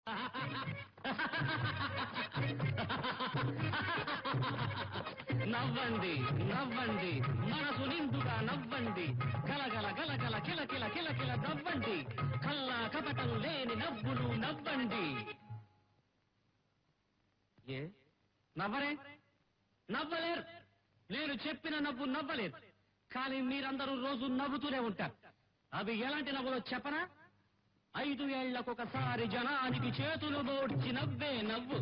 నవ్వండి నవ్వండి మనసు నిండుగా నవ్వండి గలగల గలగల కిల కిల కిల కిల నవ్వండి కల్లా కపటం లేని నవ్వులు నవ్వండి ఏ నవ్వరే నవ్వలేరు నేను చెప్పిన నవ్వు నవ్వలేదు కానీ మీరందరూ రోజు నవ్వుతూనే ఉంటారు అవి ఎలాంటి నవ్వులో చెప్పనా ఐదు ఏళ్లకొకసారి జనానికి చేతులు మోడ్చి నవ్వే నవ్వు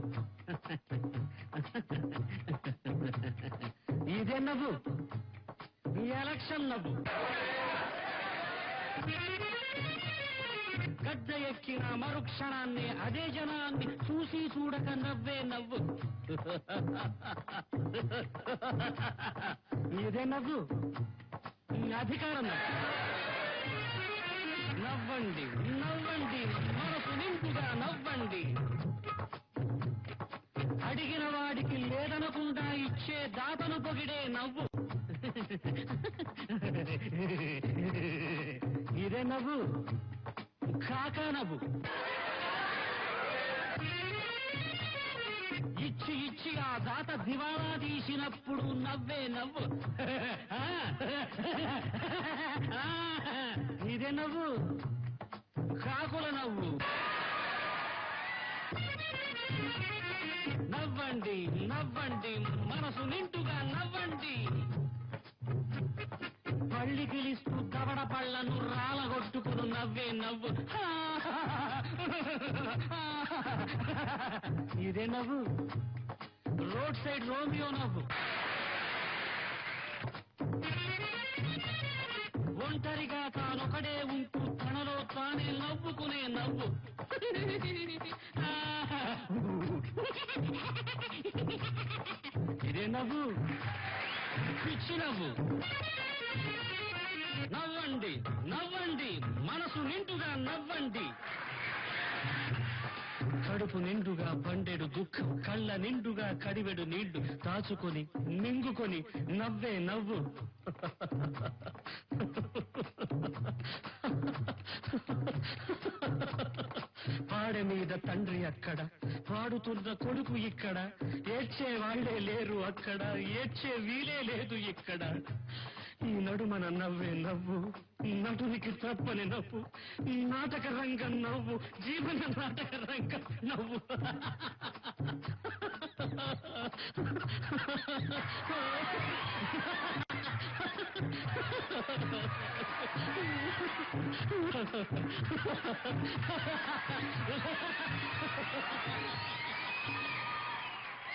ఇదే నవ్వు ఈ ఎలక్షన్ నవ్వు గడ్డ ఎక్కిన మరుక్షణాన్ని అదే జనాన్ని చూసి చూడక నవ్వే నవ్వు ఇదే నవ్వు ఈ అధికారం నవ్వు నవ్వండి నవ్వండి మనసు నింపుగా నవ్వండి అడిగిన వాడికి లేదనకుండా ఇచ్చే దాతను పొగిడే నవ్వు ఇదే నవ్వు కాకా నవ్వు ఇచ్చి ఇచ్చి ఆ దాత దివాలా తీసినప్పుడు నవ్వే నవ్వు ఇదే నవ్వు కాకుల నవ్వు నవ్వండి నవ్వండి మనసు నిండుగా నవ్వండి పళ్ళి గిలిస్తూ దవడ పళ్ళను రాలగొట్టుకుని నవ్వే నవ్వు ఇదే నవ్వు రోడ్ సైడ్ రోమియో నవ్వు ఒంటరిగా తానొకడే ఉంటూ తనలో తానే నవ్వుకునే నవ్వు ఇదే నవ్వు పిచ్చి నవ్వు నవ్వండి నవ్వండి మనసు నిండుగా నవ్వండి కడుపు నిండుగా పండెడు దుఃఖం కళ్ళ నిండుగా కడివెడు నీళ్లు దాచుకొని మింగుకొని నవ్వే నవ్వు పాడె మీద తండ్రి అక్కడ పాడుతున్న కొడుకు ఇక్కడ ఏడ్చే వాళ్లే లేరు అక్కడ ఏడ్చే వీలే లేదు ఇక్కడ ఈ నడుమన నవ్వే నవ్వు నటునికి తప్పని నవ్వు నాటక రంగం నవ్వు జీవన నాటక రంగం నవ్వు